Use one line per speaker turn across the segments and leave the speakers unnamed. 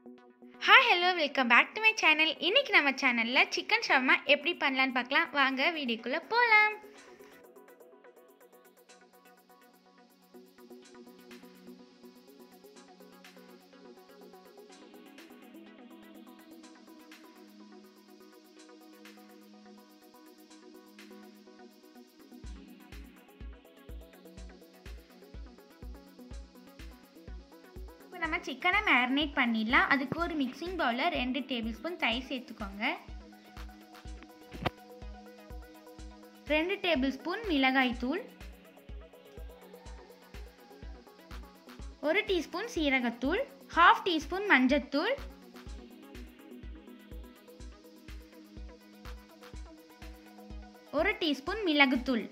hi hello welcome back to my channel இன்னைக்கு நம்ம சேனலில் சிக்கன் ஷவர்மா எப்படி பண்ணலான்னு பார்க்கலாம் வாங்க வீடியோக்குள்ளே போகலாம் இப்போ நம்ம சிக்கனை மேரினேட் பண்ணிடலாம் அதுக்கு ஒரு மிக்சிங் பவுலில் ரெண்டு டேபிள் ஸ்பூன் தயிர் சேர்த்துக்கோங்க ரெண்டு டேபிள் ஸ்பூன் மிளகாய் தூள் ஒரு டீஸ்பூன் சீரகத்தூள் ஹாஃப் டீஸ்பூன் மஞ்சத்தூள் ஒரு டீஸ்பூன் மிளகுத்தூள்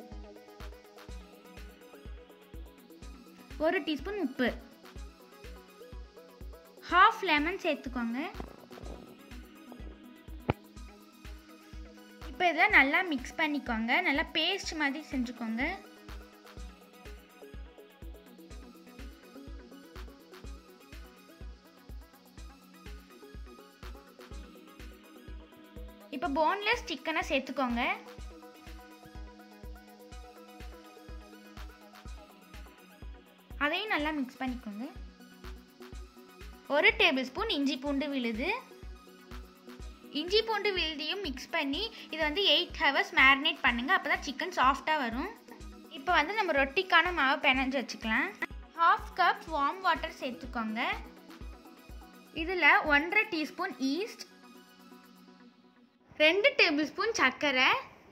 ஒரு டீஸ்பூன் உப்பு ஹாஃப் லெமன் சேர்த்துக்கோங்க இப்போ இதை நல்லா மிக்ஸ் பண்ணிக்கோங்க நல்லா பேஸ்ட் மாதிரி செஞ்சுக்கோங்க இப்போ போன்லெஸ் சிக்கனை சேர்த்துக்கோங்க அதையும் நல்லா மிக்ஸ் பண்ணிக்கோங்க ஒரு டேபிள் ஸ்பூன் இஞ்சி பூண்டு விழுது இஞ்சி பூண்டு விழுதியும் மிக்ஸ் பண்ணி இதை வந்து எயிட் ஹவர்ஸ் மேரினேட் பண்ணுங்கள் அப்போ தான் சிக்கன் சாஃப்டாக வரும் இப்போ வந்து நம்ம ரொட்டிக்கான மாவு பிணைஞ்சு வச்சுக்கலாம் ஹாஃப் கப் வார்ம் வாட்டர் சேர்த்துக்கோங்க இதில் ஒன்றரை டீஸ்பூன் ஈஸ்ட் ரெண்டு டேபிள் ஸ்பூன் சர்க்கரை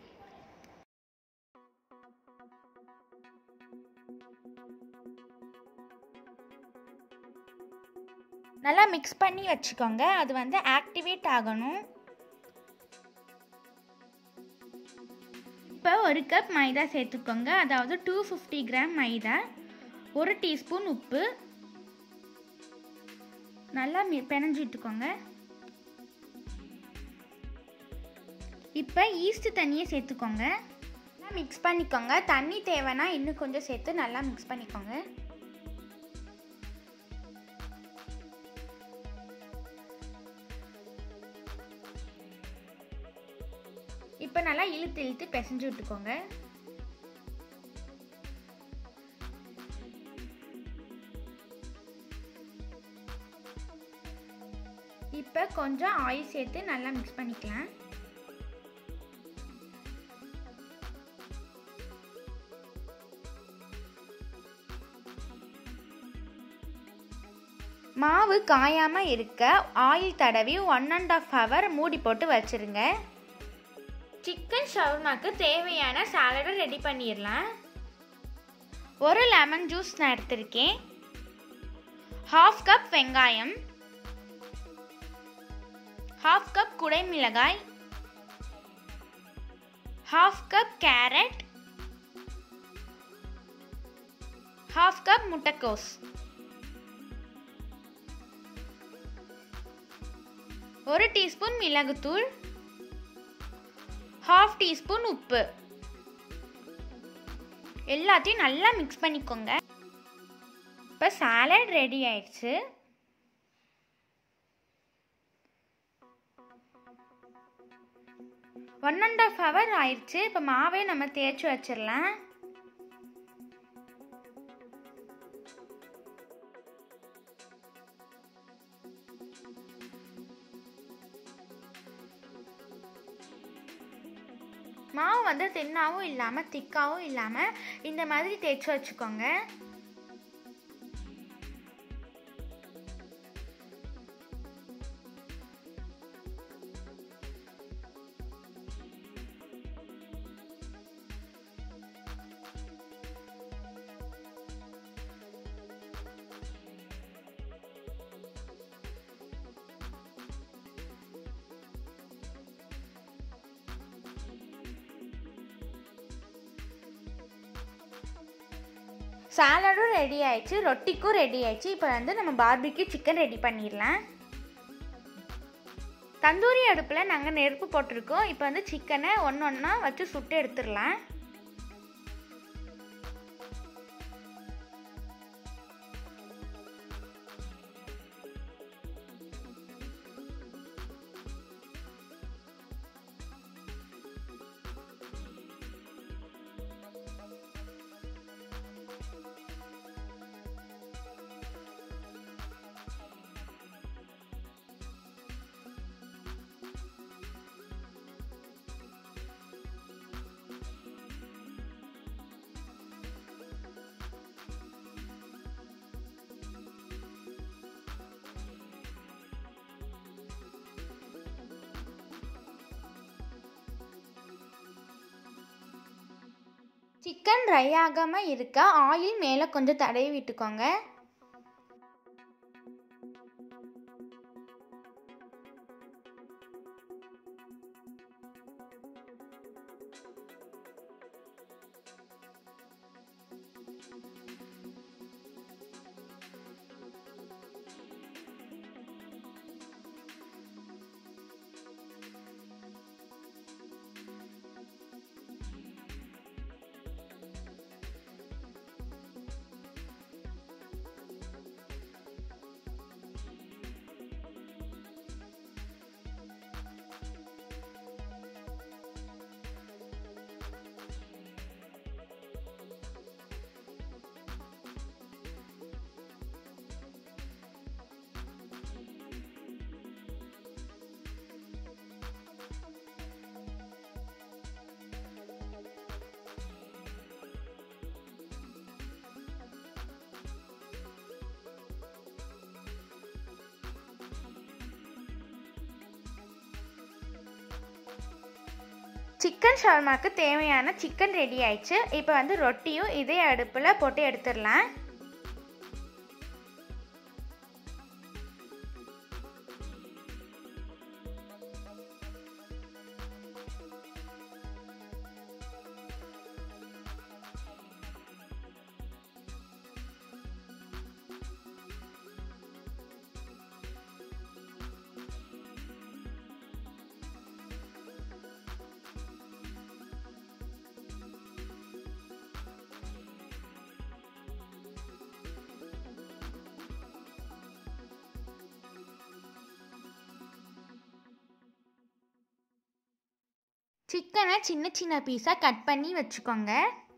நல்லா மிக்ஸ் பண்ணி வச்சுக்கோங்க அது வந்து ஆக்டிவேட் ஆகணும் இப்போ ஒரு கப் மைதா சேர்த்துக்கோங்க அதாவது டூ ஃபிஃப்டி கிராம் மைதா ஒரு டீஸ்பூன் உப்பு நல்லா பிணைஞ்சு விட்டுக்கோங்க இப்போ ஈஸ்ட் தண்ணியை சேர்த்துக்கோங்க நல்லா மிக்ஸ் பண்ணிக்கோங்க தண்ணி தேவைன்னா இன்னும் கொஞ்சம் சேர்த்து நல்லா மிக்ஸ் பண்ணிக்கோங்க இப்போ நல்லா இழுத்து இழுத்து பிசைஞ்சு விட்டுக்கோங்க இப்போ கொஞ்சம் ஆயில் சேர்த்து நல்லா மிக்ஸ் பண்ணிக்கலாம் மாவு காயாமல் இருக்க ஆயில் தடவி ஒன் அண்ட் ஆஃப் ஹவர் மூடி போட்டு வச்சுருங்க சிக்கன் ஷவர்மாக்கு தேவையான சாலடை ரெடி பண்ணிடலாம் ஒரு லெமன் ஜூஸ் நான் எடுத்திருக்கேன் ஹாஃப் கப் வெங்காயம் ஹாஃப் கப் குடை மிளகாய் half cup carrot half cup முட்டைக்கோஸ் ஒரு டீஸ்பூன் மிளகுத்தூள் ஹாஃப் டீஸ்பூன் உப்பு எல்லாத்தையும் நல்லா மிக்ஸ் பண்ணிக்கோங்க இப்போ சாலட் ரெடி ஆயிடுச்சு ஒன் அண்ட் ஆஃப் ஹவர் ஆயிடுச்சு இப்போ மாவே நம்ம தேய்ச்சி வச்சிடலாம் மாவு வந்து தின்னாவும் இல்லாமல் திக்காவும் இல்லாமல் இந்த மாதிரி தேய்ச்சி வச்சுக்கோங்க சாலடும் ரெடி ஆயிடுச்சு ரொட்டிக்கும் ரெடி ஆயிடுச்சு இப்போ வந்து நம்ம பார்பிக்யூ சிக்கன் ரெடி பண்ணிடலாம் தந்தூரி அடுப்பில் நாங்கள் நெருப்பு போட்டிருக்கோம் இப்போ வந்து சிக்கனை ஒன்று ஒன்றா வச்சு சுட்டு எடுத்துடலாம் சிக்கன் ட்ரை ஆகாமல் இருக்க ஆயில் மேலே கொஞ்சம் தடவி விட்டுக்கோங்க சிக்கன் ஷவர்மாக்கு தேவையான சிக்கன் ரெடி ஆயிடுச்சு இப்போ வந்து ரொட்டியும் இதே அடுப்பில் போட்டு எடுத்துடலாம் சிக்கனை சின்ன சின்ன பீஸாக கட் பண்ணி வச்சுக்கோங்க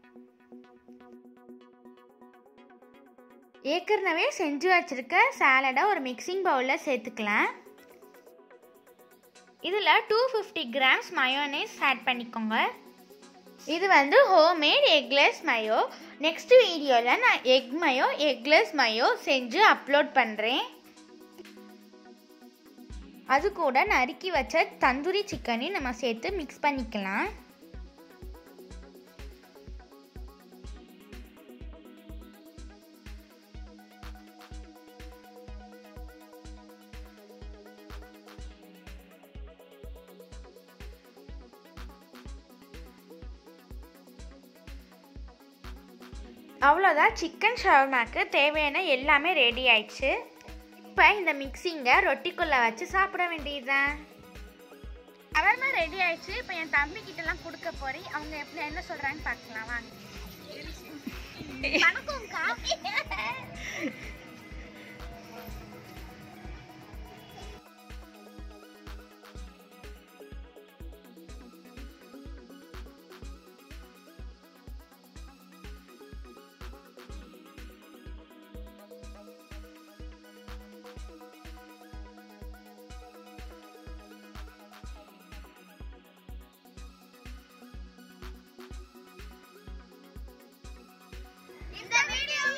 ஏற்கனவே செஞ்சு வச்சுருக்க சாலடை ஒரு மிக்சிங் பவுலில் சேர்த்துக்கலாம் இதில் two fifty grams mayonnaise add பண்ணிக்கோங்க இது வந்து ஹோம்மேட் எக்லெஸ் மயோ நெக்ஸ்ட் வீடியோவில் நான் எக் மயோ எக்லெஸ் மயோ செஞ்சு அப்லோட் பண்ணுறேன் அது கூட நறுக்கி வச்ச தந்தூரி சிக்கனையும் நம்ம சேர்த்து மிக்ஸ் பண்ணிக்கலாம் அவ்வளோதான் சிக்கன் ஷவர்மாக்கு தேவையான எல்லாமே ரெடி ஆயிடுச்சு இப்போ இந்த மிக்சிங்கை ரொட்டிக்குள்ளே வச்சு சாப்பிட வேண்டியதுதான் அவ்வளோமா ரெடி ஆயிடுச்சு இப்போ என் தம்பி கிட்டலாம் கொடுக்க போறேன் அவங்க எப்படி என்ன சொல்கிறாங்கன்னு பார்க்கலாம் வாங்க வணக்கம்க்கா இந்த வீடியோ